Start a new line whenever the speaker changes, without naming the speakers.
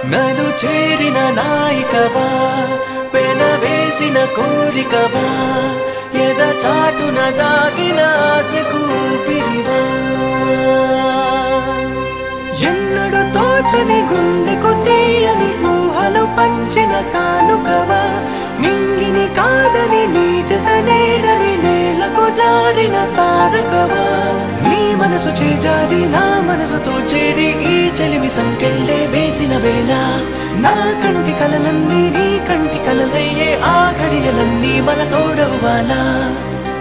నన్ను చేరిన నాయికవా పెన వేసిన కోరికవా ఎద చాటున దాగిన ఆశకు పిరివా ఎన్నడు తోచని గుండెకు తీయని ఊహలు పంచిన కానుకవా నింగిని కాదని నీ జత నేడని నేలకు జారిన తారకవా నీ మనసు చేజారి నా మనసుతో చేరి ఈ చెలిమి సంకెళ్ళే వేసిన వేళ నా కంటి కలలన్నీ నీ కంటి కలలయ్యే ఆ ఘడియలన్నీ మన తోడవ్వాలా